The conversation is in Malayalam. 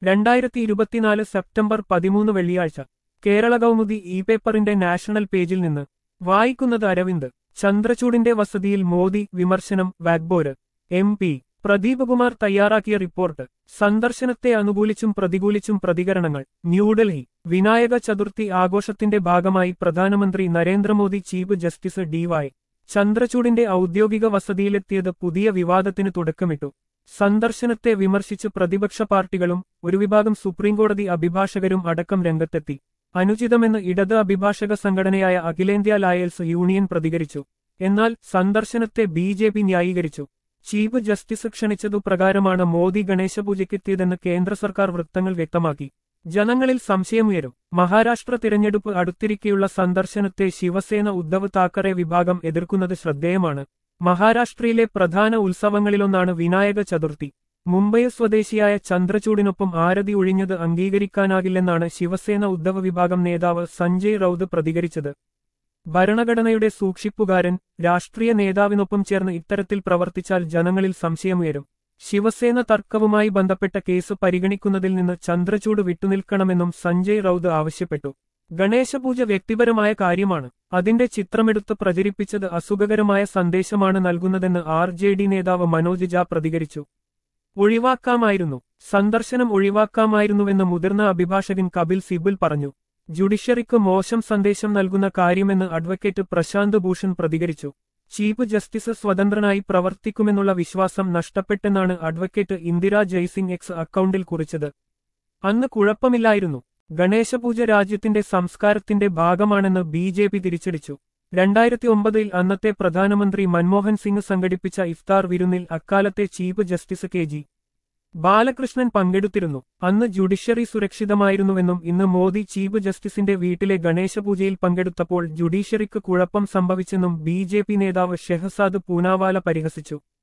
രണ്ടായിരത്തി ഇരുപത്തിനാല് സെപ്റ്റംബർ പതിമൂന്ന് വെള്ളിയാഴ്ച കേരള കൗമുദി ഇ പേപ്പറിന്റെ നാഷണൽ പേജിൽ നിന്ന് വായിക്കുന്നത് അരവിന്ദ് ചന്ദ്രചൂഡിന്റെ വസതിയിൽ മോദി വിമർശനം വാഗ്ബോര് എം പി പ്രദീപ് കുമാർ തയ്യാറാക്കിയ റിപ്പോർട്ട് സന്ദർശനത്തെ അനുകൂലിച്ചും പ്രതികൂലിച്ചും പ്രതികരണങ്ങൾ ന്യൂഡൽഹി വിനായക ചതുർത്ഥി ആഘോഷത്തിന്റെ ഭാഗമായി പ്രധാനമന്ത്രി നരേന്ദ്രമോദി ചീഫ് ജസ്റ്റിസ് ഡിവൈ ചന്ദ്രചൂഡിന്റെ ഔദ്യോഗിക വസതിയിലെത്തിയത് പുതിയ വിവാദത്തിന് തുടക്കമിട്ടു സന്ദർശനത്തെ വിമർശിച്ച് പ്രതിപക്ഷ പാർട്ടികളും ഒരു വിഭാഗം സുപ്രീംകോടതി അഭിഭാഷകരും അടക്കം രംഗത്തെത്തി അനുചിതമെന്ന് ഇടത് അഭിഭാഷക സംഘടനയായ അഖിലേന്ത്യാ ലായൽസ് യൂണിയൻ പ്രതികരിച്ചു എന്നാൽ സന്ദർശനത്തെ ബി ജെ പി ന്യായീകരിച്ചു ചീഫ് ജസ്റ്റിസ് ക്ഷണിച്ചതു പ്രകാരമാണ് മോദി ഗണേശപൂജയ്ക്കെത്തിയതെന്ന് കേന്ദ്ര സർക്കാർ വൃത്തങ്ങൾ വ്യക്തമാക്കി ജനങ്ങളിൽ സംശയമുയരും മഹാരാഷ്ട്ര തിരഞ്ഞെടുപ്പ് അടുത്തിരിക്കെയുള്ള സന്ദർശനത്തെ ശിവസേന ഉദ്ധവ് താക്കറെ വിഭാഗം എതിർക്കുന്നത് ശ്രദ്ധേയമാണ് മഹാരാഷ്ട്രയിലെ പ്രധാന ഉത്സവങ്ങളിലൊന്നാണ് വിനായക ചതുർത്ഥി മുംബൈ സ്വദേശിയായ ചന്ദ്രചൂഡിനൊപ്പം ആരതി ഒഴിഞ്ഞത് അംഗീകരിക്കാനാകില്ലെന്നാണ് ശിവസേന ഉദ്ധവ് വിഭാഗം നേതാവ് സഞ്ജയ് റൌത് പ്രതികരിച്ചത് ഭരണഘടനയുടെ സൂക്ഷിപ്പുകാരൻ രാഷ്ട്രീയ നേതാവിനൊപ്പം ചേർന്ന് ഇത്തരത്തിൽ പ്രവർത്തിച്ചാൽ ജനങ്ങളിൽ സംശയമുയരും ശിവസേന തർക്കവുമായി ബന്ധപ്പെട്ട കേസ് പരിഗണിക്കുന്നതിൽ നിന്ന് ചന്ദ്രചൂഡ് വിട്ടുനിൽക്കണമെന്നും സഞ്ജയ് റൌത് ആവശ്യപ്പെട്ടു ഗണേശപൂജ വ്യക്തിപരമായ കാര്യമാണ് അതിന്റെ ചിത്രമെടുത്ത് പ്രചരിപ്പിച്ചത് അസുഖകരമായ സന്ദേശമാണ് നൽകുന്നതെന്ന് ആർ ജെ ഡി നേതാവ് മനോജ് ജാ പ്രതികരിച്ചു ഒഴിവാക്കാമായിരുന്നു സന്ദർശനം ഒഴിവാക്കാമായിരുന്നുവെന്ന് മുതിർന്ന അഭിഭാഷകൻ കപിൽ സിബിൽ പറഞ്ഞു ജുഡീഷ്യറിക്ക് മോശം സന്ദേശം നൽകുന്ന കാര്യമെന്ന് അഡ്വക്കേറ്റ് പ്രശാന്ത് ഭൂഷൺ പ്രതികരിച്ചു ചീഫ് ജസ്റ്റിസ് സ്വതന്ത്രനായി പ്രവർത്തിക്കുമെന്നുള്ള വിശ്വാസം നഷ്ടപ്പെട്ടെന്നാണ് അഡ്വക്കേറ്റ് ഇന്ദിരാ ജയ്സിംഗ് എക്സ് അക്കൗണ്ടിൽ കുറിച്ചത് അന്ന് കുഴപ്പമില്ലായിരുന്നു ഗണേശപൂജ രാജ്യത്തിന്റെ സംസ്കാരത്തിന്റെ ഭാഗമാണെന്ന് ബി ജെ പി തിരിച്ചടിച്ചു രണ്ടായിരത്തി ഒമ്പതിൽ അന്നത്തെ പ്രധാനമന്ത്രി മൻമോഹൻ സിംഗ് സംഘടിപ്പിച്ച ഇഫ്താർ വിരുന്നിൽ അക്കാലത്തെ chief justice K G Balakrishnan പങ്കെടുത്തിരുന്നു അന്ന് ജുഡീഷ്യറി സുരക്ഷിതമായിരുന്നുവെന്നും ഇന്ന് മോദി ചീഫ് ജസ്റ്റിസിന്റെ വീട്ടിലെ ഗണേശപൂജയിൽ പങ്കെടുത്തപ്പോൾ ജുഡീഷ്യറിക്ക് കുഴപ്പം സംഭവിച്ചെന്നും ബി നേതാവ് ഷെഹസാദ് പൂനാവാല പരിഹസിച്ചു